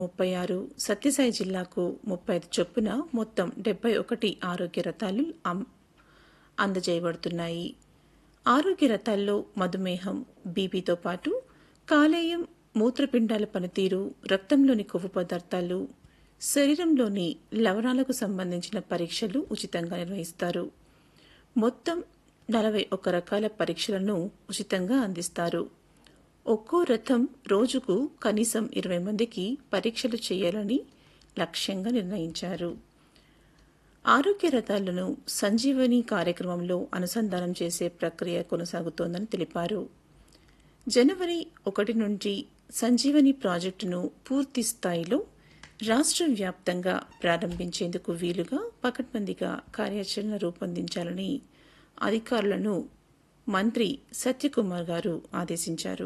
ముప్పై ఆరు సత్యసాయి జిల్లాకు ముప్పై ఐదు చొప్పున మొత్తం డెబ్బై ఒకటి ఆరోగ్య రథాలు అం- అందజేయబడుతున్నాయి ఆరోగ్య రథాల్లో మధుమేహం బీపీతో పాటు కాలేయం మూత్రపిండాల పనితీరు రక్తంలోని కొవ్వు పదార్థాలు శరీరంలోని లవణాలకు సంబంధించిన పరీక్షలు ఉచితంగా నిర్వహిస్తారు మొత్తం నలభై ఒక్క రకాల పరీక్షలను ఉచితంగా అందిస్తారు ఒక్కో రథం రోజుకు కనీసం ఇరవై మందికి పరీక్షలు చేయాలని లక్ష్యంగా నిర్ణయించారు ఆరోగ్య రథాలను సంజీవని కార్యక్రమంలో అనుసంధానం చేసే ప్రక్రియ కొనసాగుతోందని తెలిపారు జనవరి ఒకటి నుంచి సంజీవని ప్రాజెక్టును పూర్తి స్థాయిలో రాష్ట్ర వ్యాప్తంగా ప్రారంభించేందుకు వీలుగా పకడ్బందీగా కార్యాచరణ రూపొందించాలని అధికారులను మంత్రి సత్యకుమార్ గారు ఆదేశించారు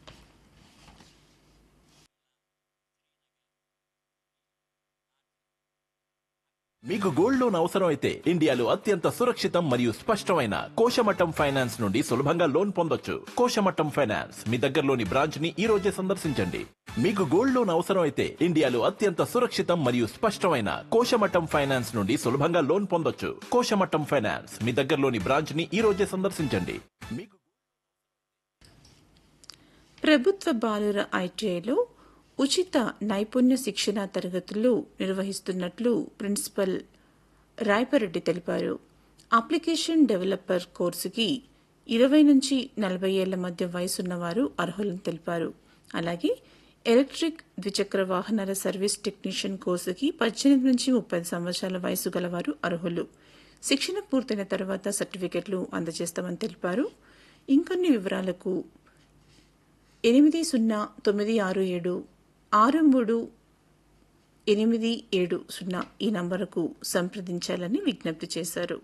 మీకు గోల్డ్ లోన్ అవసరం అయితే ఇండియాలో అత్యంత సురక్షితం మరియు స్పష్టమైన కోశమట్టం ఫైనాన్స్ నుండి సులభంగా లోన్ పొందొచ్చు కోశమట్టం ఫైనాన్స్ మీ దగ్గరలోని బ్రాంచ్ ని ఈ రోజే సందర్శించండి మీకు గోల్డ్ లోన్ అవసరం అయితే ఇండియాలో అత్యంత సురక్షితం మరియు స్పష్టమైన కోశమట్టం ఫైనాన్స్ నుండి సులభంగా లోన్ పొందొచ్చు కోశమట్టం ఫైనాన్స్ మీ దగ్గరలోని బ్రాంచ్ ని ఈ రోజే సందర్శించండి మీకు ప్రభుత్వ బాలుర ఐటీఐలో ఉచిత నైపుణ్య శిక్షణ తరగతులు నిర్వహిస్తున్నట్లు ప్రిన్సిపల్ రాయపరెడ్డి తెలిపారు అప్లికేషన్ డెవలపర్ కోర్సుకి ఇరవై నుంచి నలభై ఏళ్ల మధ్య వయసున్నవారు అర్హులని తెలిపారు అలాగే ఎలక్ట్రిక్ ద్విచక్ర వాహనాల సర్వీస్ టెక్నీషియన్ కోర్సుకి పద్దెనిమిది నుంచి ముప్పై సంవత్సరాల వయసు గలవారు అర్హులు శిక్షణ పూర్తయిన తర్వాత సర్టిఫికెట్లు అందజేస్తామని తెలిపారు ఇంకొన్ని వివరాలకు ఎనిమిది సున్నా తొమ్మిది ఆరు ఏడు ఆరు మూడు ఎనిమిది ఏడు సున్నా ఈ నంబరుకు సంప్రదించాలని విజ్ఞప్తి చేశారు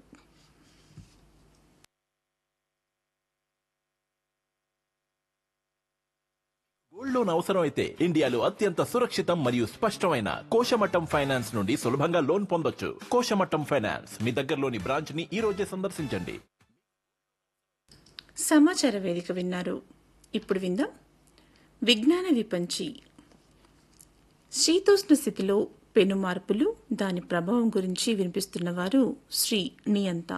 గోల్డ్ లోన్ అవసరం అయితే ఇండియాలో అత్యంత సురక్షితం మరియు స్పష్టమైన కోశమట్టం ఫైనాన్స్ నుండి సులభంగా లోన్ పొందొచ్చు కోశమట్టం ఫైనాన్స్ మీ దగ్గరలోని బ్రాంచ్ ని ఈ రోజే సందర్శించండి సమాచార వేదిక విన్నారు ఇప్పుడు విందాం విజ్ఞాన విపంచి శీతోష్ణ స్థితిలో పెను మార్పులు దాని ప్రభావం గురించి వినిపిస్తున్నవారు శ్రీ నియంత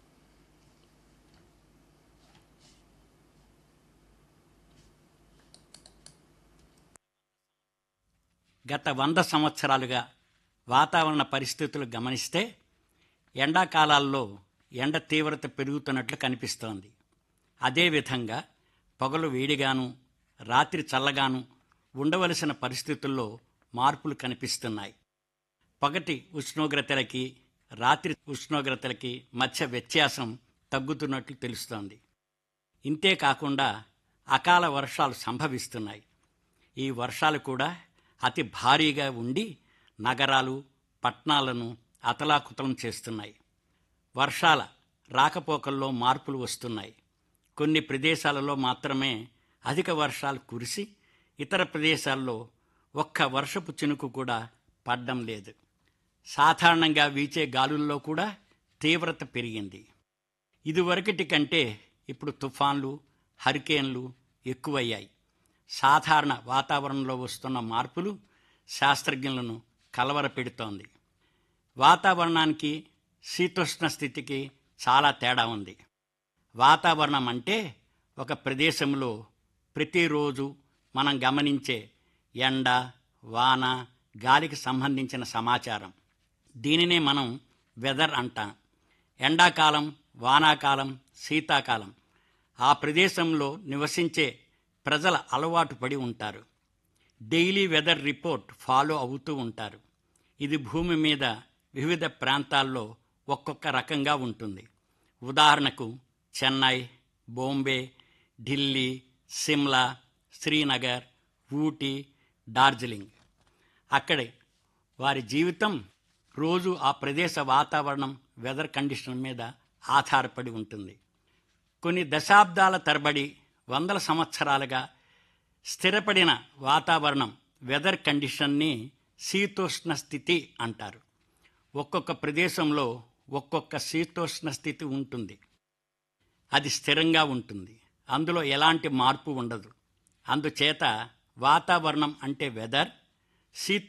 గత వంద సంవత్సరాలుగా వాతావరణ పరిస్థితులు గమనిస్తే ఎండాకాలాల్లో ఎండ తీవ్రత పెరుగుతున్నట్లు కనిపిస్తోంది అదేవిధంగా పొగలు వేడిగాను రాత్రి చల్లగాను ఉండవలసిన పరిస్థితుల్లో మార్పులు కనిపిస్తున్నాయి పగటి ఉష్ణోగ్రతలకి రాత్రి ఉష్ణోగ్రతలకి మధ్య వ్యత్యాసం తగ్గుతున్నట్లు తెలుస్తోంది ఇంతే కాకుండా అకాల వర్షాలు సంభవిస్తున్నాయి ఈ వర్షాలు కూడా అతి భారీగా ఉండి నగరాలు పట్టణాలను అతలాకుతలం చేస్తున్నాయి వర్షాల రాకపోకల్లో మార్పులు వస్తున్నాయి కొన్ని ప్రదేశాలలో మాత్రమే అధిక వర్షాలు కురిసి ఇతర ప్రదేశాల్లో ఒక్క వర్షపు చినుకు కూడా పడ్డం లేదు సాధారణంగా వీచే గాలుల్లో కూడా తీవ్రత పెరిగింది ఇదివరకటి కంటే ఇప్పుడు తుఫాన్లు హరికేన్లు ఎక్కువయ్యాయి సాధారణ వాతావరణంలో వస్తున్న మార్పులు శాస్త్రజ్ఞులను కలవరపెడుతోంది వాతావరణానికి శీతోష్ణ స్థితికి చాలా తేడా ఉంది వాతావరణం అంటే ఒక ప్రదేశంలో ప్రతిరోజు మనం గమనించే ఎండ వాన గాలికి సంబంధించిన సమాచారం దీనినే మనం వెదర్ అంటాం ఎండాకాలం వానాకాలం శీతాకాలం ఆ ప్రదేశంలో నివసించే ప్రజల అలవాటు పడి ఉంటారు డైలీ వెదర్ రిపోర్ట్ ఫాలో అవుతూ ఉంటారు ఇది భూమి మీద వివిధ ప్రాంతాల్లో ఒక్కొక్క రకంగా ఉంటుంది ఉదాహరణకు చెన్నై బాంబే ఢిల్లీ సిమ్లా శ్రీనగర్ ఊటీ డార్జిలింగ్ అక్కడే వారి జీవితం రోజు ఆ ప్రదేశ వాతావరణం వెదర్ కండిషన్ మీద ఆధారపడి ఉంటుంది కొన్ని దశాబ్దాల తరబడి వందల సంవత్సరాలుగా స్థిరపడిన వాతావరణం వెదర్ కండిషన్ని శీతోష్ణ స్థితి అంటారు ఒక్కొక్క ప్రదేశంలో ఒక్కొక్క శీతోష్ణ స్థితి ఉంటుంది అది స్థిరంగా ఉంటుంది అందులో ఎలాంటి మార్పు ఉండదు అందుచేత వాతావరణం అంటే వెదర్ శీత